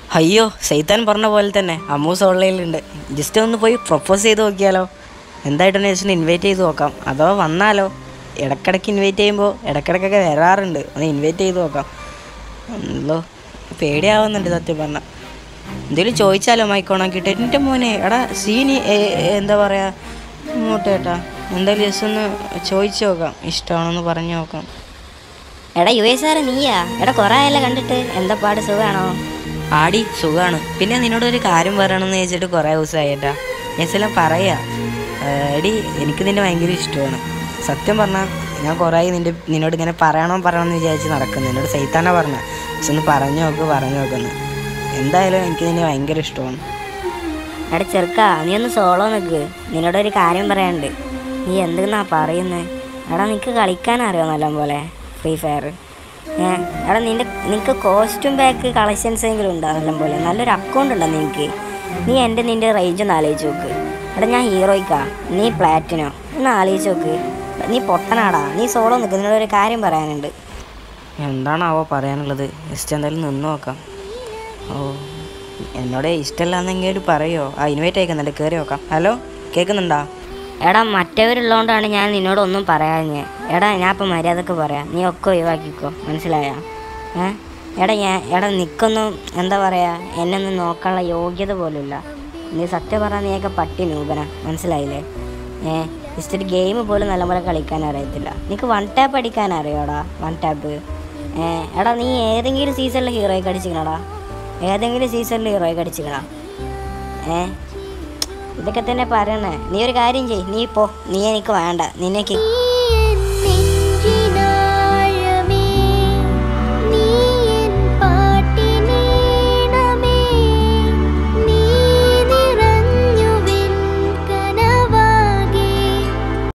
അയ്യോ സൈത്താൻ പറഞ്ഞ പോലെ തന്നെ അമ്മൂസ് ഓൺലൈനിലുണ്ട് ജസ്റ്റ് ഒന്ന് പോയി പ്രപ്പോസ് ചെയ്ത് നോക്കിയാലോ എന്തായിട്ടെന്ന് ജസ്റ്റ് ഇൻവൈറ്റ് ചെയ്ത് നോക്കാം അഥവാ വന്നാലോ ഇടയ്ക്കിടയ്ക്ക് ഇൻവൈറ്റ് ചെയ്യുമ്പോൾ ഇടയ്ക്കിടയ്ക്കൊക്കെ വരാറുണ്ട് ഒന്ന് ഇൻവൈറ്റ് ചെയ്ത് നോക്കാം എന്തോ പേടിയാവുന്നുണ്ട് സത്യം പറഞ്ഞാൽ എന്തെങ്കിലും ചോദിച്ചാലോ മൈക്കോണാക്കിയിട്ട് എൻ്റെ മോനെ എടാ സീനി ഏ- ഏ- എന്താ പറയുക ഇങ്ങോട്ടേട്ടാ എന്തായാലും ജസ്റ്റ് ഒന്ന് ചോദിച്ചു നോക്കാം ഇഷ്ടമാണെന്ന് പറഞ്ഞു നോക്കാം എടാ യു എസ് സാറ് നീയാ എടാ കുറേ ആയല്ലോ കണ്ടിട്ട് എന്താ പാട് സുഖമാണോ ആടി സുഖമാണ് പിന്നെ നിന്നോട് ഒരു കാര്യം പറയണമെന്ന് ചോദിച്ചിട്ട് കുറേ ദിവസമായിട്ടാ എല്ലാം പറയാ ഏഹ് എടി എനിക്ക് നിന്നെ ഭയങ്കര ഇഷ്ടമാണ് സത്യം പറഞ്ഞാൽ ഞാൻ കുറേ ആയി നിന്റെ നിന്നോട് ഇങ്ങനെ പറയണോ പറയണമെന്ന് വിചാരിച്ച് നടക്കുന്നു എന്നോട് സൈത്താന പറഞ്ഞ പക്ഷെ ഒന്ന് പറഞ്ഞു നോക്ക് പറഞ്ഞു നോക്കുന്നു എന്തായാലും എനിക്ക് നിന്നെ ഭയങ്കര ഇഷ്ടമാണ് എടാ ചെറുക്ക നീ ഒന്ന് സോളോ നിൽക്ക് നിന്നോടൊരു കാര്യം പറയാനുണ്ട് നീ എന്തെന്നാ പറയുന്നത് എടാ നിനക്ക് കളിക്കാൻ അറിയോ നല്ലപോലെ ഫ്രീ ഫയർ ഏ എടാ നിന്റെ നിനക്ക് കോസ്റ്റ്യൂം ബാക്ക് കളക്ഷൻസ് എങ്കിലും ഉണ്ടോ നല്ലപോലെ നല്ലൊരു അക്കൗണ്ട് ഉണ്ടോ നിനക്ക് നീ എൻ്റെ നിൻ്റെ റേഞ്ച് ഒന്ന് ആലോചിച്ച് നോക്ക് എടാ ഞാൻ ഹീറോയ്ക്കാ നീ പ്ലാറ്റിനോ ഒന്ന് ആലോചിച്ച് നോക്ക് നീ പൊട്ടനാടാ നീ സോളോ നിൽക്ക് നിന്നോടൊരു കാര്യം പറയാനുണ്ട് എന്താണാവോ പറയാനുള്ളത് ജസ്റ്റ് എന്തായാലും നിന്ന് നോക്കാം ഓ എന്നോട് ഇഷ്ടമല്ലാന്നെങ്കിലും പറയോ ആ ഇൻവൈറ്റ് അയക്കുന്നുണ്ട് കയറി നോക്കാം ഹലോ കേൾക്കുന്നുണ്ടോ എടാ മറ്റവരുള്ളതുകൊണ്ടാണ് ഞാൻ നിന്നോട് ഒന്നും പറയാഞ്ഞേ എടാ ഞാൻ ഇപ്പം മര്യാദക്ക് പറയാം നീ ഒക്കെ ഒഴിവാക്കിക്കോ മനസ്സിലായ ഏ എടാ ഞാൻ എടാ നിൽക്കൊന്നും എന്താ പറയുക എന്നെ ഒന്നും നോക്കാനുള്ള യോഗ്യത പോലുമില്ല നീ സത്യം പറഞ്ഞാൽ നീയൊക്കെ പട്ടി നൂപന മനസ്സിലായില്ലേ ഏ ജസ്റ്റ് ഒരു ഗെയിം പോലും നല്ലപോലെ കളിക്കാൻ അറിയത്തില്ല നിനക്ക് വൺ ടാപ്പ് അടിക്കാൻ അറിയോടാ വൺ ടാപ്പ് ഏ എടാ നീ ഏതെങ്കിലും സീസണിൽ ഹീറോയ്ക്ക് അടിച്ചിക്കണടാ ഏതെങ്കിലും സീസണിൽ ഹീറോയ്ക്ക് അടിച്ചിക്കണ ഏ ഇതൊക്കെ തന്നെ പറയണേ നീ ഒരു കാര്യം ചെയ് നീ പോ നീ എനിക്ക് വേണ്ട നിന്നെ കി-